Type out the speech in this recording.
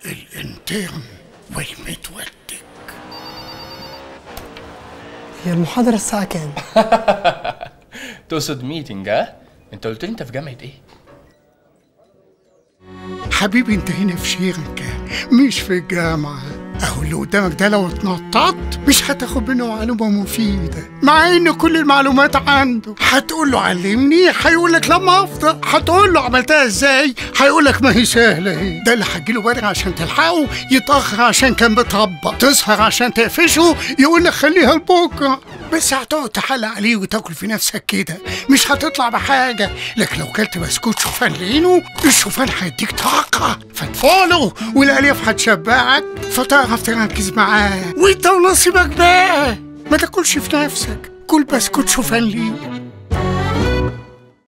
الانترن والمتودك هي المحاضرة الساعة كام؟ تقصد ميتنج ها انت قلت لي انت في جامعه ايه حبيبي انت هنا في شيرك مش في الجامعة اهو اللي قدامك ده لو اتنططت مش هتاخد منه معلومة مفيدة مع ان كل المعلومات عنده هتقول له علمني هيقول لك لما افضى هتقول له عملتها ازاي هيقول لك ما هي سهلة اهي ده اللي هتجيله بدري عشان تلحقه يتأخر عشان كان بيطبق تسهر عشان تقفشه يقول لك خليها لبكرة بس هتقعد تحلق عليه وتاكل في نفسك كده مش هتطلع بحاجة لكن لو كلت بسكوت شوفان لينو الشوفان هيديك طاقة فتفوله والألياف هتشبعك فتعرف تركز معاه وانت ونصيبك بقى ما تاكلش في نفسك كل بسكوت شوفان لينو